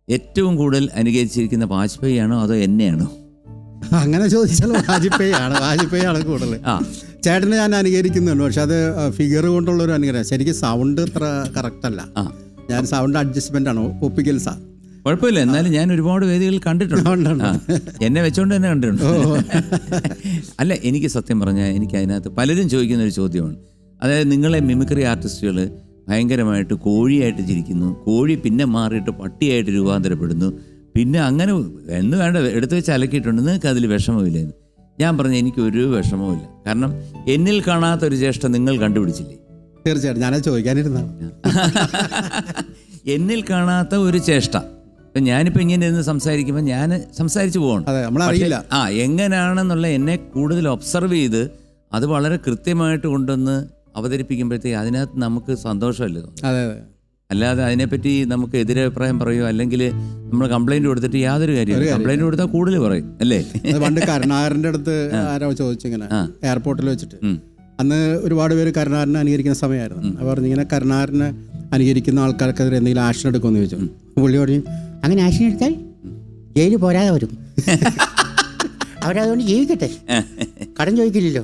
ഏറ്റവും കൂടുതൽ അനുകരിച്ചിരിക്കുന്ന വാജ്പേയി ആണോ അതോ എന്നെയാണോ അങ്ങനെ ചോദിച്ചാൽ വാജ്പേയി ആണ് വാജ്പേയി ആണ് കൂടുതൽ ആ ചേട്ടനെ ഞാൻ അനുകരിക്കുന്നുണ്ട് പക്ഷെ അത് ഫിഗർ കൊണ്ടുള്ള ഒരു അനുഗ്രഹം ശരിക്കും സൗണ്ട് അത്ര കറക്റ്റ് അല്ല ആ ഞാൻ സൗണ്ട് അഡ്ജസ്റ്റ്മെന്റ് ആണ് ഒപ്പിക്കൽസാ കുഴപ്പമില്ല എന്നാലും ഞാൻ ഒരുപാട് വേദികൾ കണ്ടിട്ടുണ്ട് ഉണ്ട്, ഉണ്ട്. ആ, എന്നെ വെച്ചോണ്ട് തന്നെ കണ്ടിട്ടുണ്ട് അല്ല എനിക്ക് സത്യം പറഞ്ഞാൽ എനിക്ക് അതിനകത്ത് പലരും ചോദിക്കുന്ന ഒരു ചോദ്യമാണ് അതായത് നിങ്ങളെ മിമിക്രി ആർട്ടിസ്റ്റുകൾ ഭയങ്കരമായിട്ട് കോഴിയായിട്ട് ചിരിക്കുന്നു കോഴി പിന്നെ മാറിയിട്ട് പട്ടിയായിട്ട് രൂപാന്തരപ്പെടുന്നു പിന്നെ അങ്ങനെ എന്ന് വേണ്ട എടുത്തു വെച്ച് അലക്കിയിട്ടുണ്ട് നിങ്ങൾക്ക് അതിൽ വിഷമമില്ലെന്ന് ഞാൻ പറഞ്ഞു എനിക്ക് ഒരു വിഷമവുമില്ല കാരണം എന്നിൽ കാണാത്ത ഒരു ജ്യേഷ്ഠ നിങ്ങൾ കണ്ടുപിടിച്ചില്ലേ തീർച്ചയായിട്ടും ഞാനത് ചോദിക്കാനിരുന്നതാണ് എന്നിൽ കാണാത്ത ഒരു ചേഷ്ട ഇപ്പം ഞാനിപ്പോൾ ഇങ്ങനെ ഇരുന്ന് സംസാരിക്കുമ്പോൾ ഞാൻ സംസാരിച്ചു പോകണം അതെ നമ്മളറിയില്ല ആ എങ്ങനെയാണെന്നുള്ള എന്നെ കൂടുതൽ ഒബ്സർവ് ചെയ്ത് അത് വളരെ കൃത്യമായിട്ട് കൊണ്ടുവന്ന് അവതരിപ്പിക്കുമ്പോഴത്തേക്ക് അതിനകത്ത് നമുക്ക് സന്തോഷമല്ലേ തോന്നുന്നത് അതെ അതെ അല്ലാതെ അതിനെപ്പറ്റി നമുക്ക് എതിരഭിപ്രായം പറയുമോ അല്ലെങ്കിൽ നമ്മൾ കംപ്ലൈൻറ്റ് കൊടുത്തിട്ട് യാതൊരു കാര്യമില്ല കംപ്ലൈൻറ്റ് കൊടുത്താൽ കൂടുതൽ പറയും അല്ലേ അത് പണ്ട് കരുണാകരൻ്റെ അടുത്ത് ആരോ ചോദിച്ചിങ്ങനെ ആ. എയർപോർട്ടിൽ വെച്ചിട്ട് ഉം. അന്ന് ഒരുപാട് പേര് കരുണാകരനെ അനുകരിക്കുന്ന സമയമായിരുന്നു അപ്പോൾ പറഞ്ഞു ഇങ്ങനെ കരുണാകരനെ അനുകരിക്കുന്ന ആൾക്കാർക്കെതിരെ എന്തെങ്കിലും ആക്ഷൻ എടുക്കുമെന്ന് ചോദിച്ചു പുള്ളി പറഞ്ഞു അങ്ങനെ ആക്ഷൻ എടുത്താൽ ജയിലിൽ പോരാതെ വരും അവരതുകൊണ്ട് ജീവിക്കട്ടെ കടം ചോദിക്കില്ലല്ലോ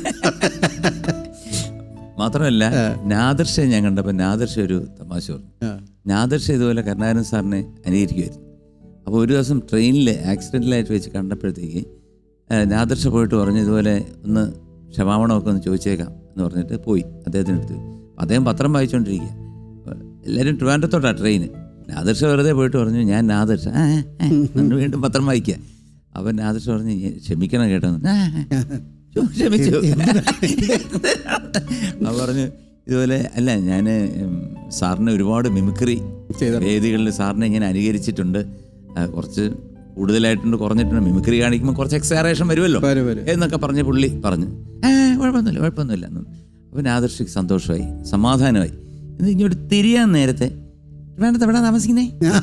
മാത്രമല്ല നാദർഷ ഞാൻ കണ്ടപ്പോൾ നാദർഷ ഒരു തമാശ പറഞ്ഞു ആ. നാദർഷ ഇതുപോലെ കരുണാകരൻ സാറിനെ അനുകരിക്കുമായിരുന്നു അപ്പോൾ ഒരു ദിവസം ട്രെയിനിൽ ആക്സിഡൻ്റലായിട്ട് വെച്ച് കണ്ടപ്പോഴത്തേക്ക് ആ, നാദർഷ പോയിട്ട് പറഞ്ഞു ഇതുപോലെ ഒന്ന് ക്ഷമാപണമൊക്കെ ഒന്ന് ചോദിച്ചേക്കാം എന്ന് പറഞ്ഞിട്ട് പോയി അദ്ദേഹത്തിൻ്റെ അടുത്ത് അപ്പോൾ അദ്ദേഹം പത്രം വായിച്ചുകൊണ്ടിരിക്കുക അപ്പോൾ എല്ലാവരും ട്രിവാൻഡ്രത്തോട്ടാണ് ട്രെയിന് നാദർഷ വെറുതെ പോയിട്ട് പറഞ്ഞു ഞാൻ നാദർഷ ആ, ആ, ആ, എന്നിട്ട് വീണ്ടും പത്രം വായിക്കുക അപ്പം നാദർഷ പറഞ്ഞു "ഞ- ക്ഷമിക്കണം കേട്ടോ ആ, ആ, ചോ, ക്ഷമിച്ചു അപ്പോൾ പറഞ്ഞു ഇതുപോലെ അല്ല ഞാൻ സാറിന് ഒരുപാട് മിമിക്രി ചെയ്തിട്ടുണ്ട്. വേദികളിൽ സാറിനെ ഞാൻ അനുകരിച്ചിട്ടുണ്ട് ആ, കുറച്ച് കൂടുതലായിട്ടുണ്ട് കുറഞ്ഞിട്ടുണ്ട് മിമിക്രി കാണിക്കുമ്പോൾ കുറച്ച് എക്സാറേഷൻ വരുമല്ലോ വരും വരും എന്നൊക്കെ പറഞ്ഞ് പുള്ളി പറഞ്ഞു ഏ കുഴപ്പമൊന്നുമില്ല കുഴപ്പമൊന്നുമില്ല എന്ന് അപ്പം ആദർശിക്ക് സന്തോഷമായി സമാധാനമായി ഇത് ഇങ്ങോട്ട് തിരിയാൻ നേരത്തെ വേണ്ടത് എവിടെ താമസിക്കുന്നേ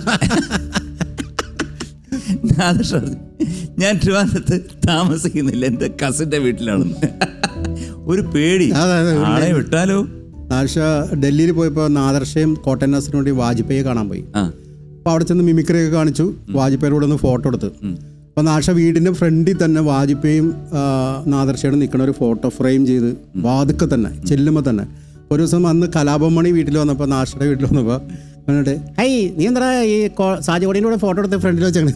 ആദർശ പറഞ്ഞു ഞാൻ ട്രിവാൻഡ്രത്ത് താമസിക്കുന്നില്ല എൻ്റെ കസിൻ്റെ വീട്ടിലാണെന്ന് ഒരു പേടി അതെ, അതെ, ഒരു ആളെ വിട്ടാലോ നാഷ ഡൽഹിയിൽ പോയപ്പോൾ നാദർഷയും കോട്ടൻ നസറിന് വേണ്ടി വാജ്പേയിയെ കാണാൻ പോയി ആ അപ്പോൾ അവിടെ ചെന്ന് മിമിക്രി ഒക്കെ കാണിച്ചു വാജ്പേയിയുടെ കൂടെ ഒന്ന് ഫോട്ടോ എടുത്ത് അപ്പോൾ നാഷ വീടിൻ്റെ ഫ്രണ്ടിൽ തന്നെ വാജ്പേയും ആ, നാദർഷയോട് നിൽക്കണ ഒരു ഫോട്ടോ ഫ്രെയിം ചെയ്ത് വാതുക്കെ തന്നെ ചെല്ലുമ്പോൾ തന്നെ ഒരു ദിവസം അന്ന് കലാപമണി വീട്ടിൽ വന്നപ്പോൾ നാഷയുടെ വീട്ടിൽ വന്നപ്പോൾ എന്നിട്ട് ഹൈ നീ എന്താ ഈ സാജുകോടിൻ്റെ കൂടെ ഫോട്ടോ എടുത്ത് ഫ്രണ്ടിൽ വെച്ചാണ്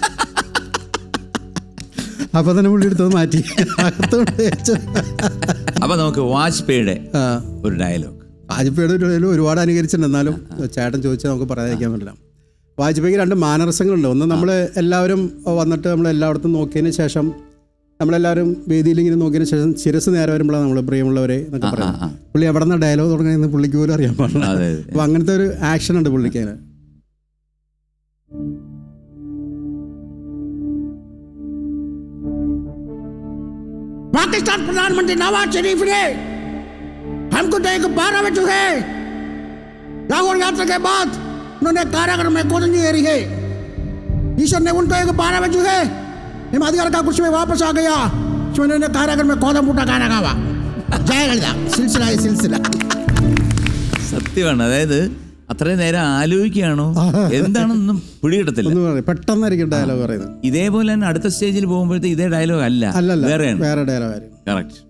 അപ്പോൾ തന്നെ പുള്ളി എടുത്തത് മാറ്റി അകത്തോട്ട് വെച്ചു അപ്പം നമുക്ക് വാജ്പേയിയുടെ ആ, ഒരു ഡയലോഗ് വാജ്പേയിയുടെ ഒരു ഇതിൽ ഒരുപാട് അനുകരിച്ചിട്ടുണ്ട് എന്നാലും ചേട്ടൻ ചോദിച്ചാൽ നമുക്ക് പറയാതിരിക്കാൻ പറ്റില്ല വാജ്പേയിക്ക് രണ്ട് മാനരസങ്ങളുണ്ട് ഒന്ന് നമ്മൾ എല്ലാവരും വന്നിട്ട് നമ്മൾ എല്ലായിടത്തും നോക്കിയതിന് ശേഷം നമ്മളെല്ലാവരും വേദിയിൽ ഇങ്ങനെ നോക്കിയതിന് ശേഷം ശിരസ് നേരെ വരുമ്പോഴാണ് നമ്മൾ പ്രിയമുള്ളവരെ എന്നൊക്കെ ആ, പറയാം ആ. പുള്ളി എവിടെ നിന്ന് ഡയലോഗ് തുടങ്ങുന്നതെന്ന് പുള്ളിക്ക് പോലും അറിയാൻ പാടില്ല അതെ അതെ അപ്പോൾ അങ്ങനത്തെ ഒരു ആക്ഷൻ ഉണ്ട് പുള്ളിക്ക് അതിന് पाकिस्तान प्रधानमंत्री नवाज शरीफ ने हमको तो एक बारह बजे है लाहौर यात्रा के बाद उन्होंने कारागार में गोदनी एरी है ईश्वर ने उनको एक बारह बजे है हिमाधिकार का कुछ में वापस आ गया तो उन्होंने कारागार में कौदा बूटा गाना गावा जय ललिता सिलसिला है सिलसिला സത്യമാണ് അതായത് അത്രയും നേരം ആലോചിക്കുകയാണോ എന്താണെന്നൊന്നും പിടികിട്ടത്തില്ല ഒന്ന് പറയും പെട്ടെന്നായിരിക്കും ഡയലോഗ് പറയുന്നത് ഇതേപോലെ തന്നെ അടുത്ത സ്റ്റേജിൽ പോകുമ്പോഴത്തെ ഇതേ ഡയലോഗ് അല്ല അല്ലല്ല വേറെയാണ് വേറെ ഡയലോഗ് ആയിരിക്കും കറക്റ്റ്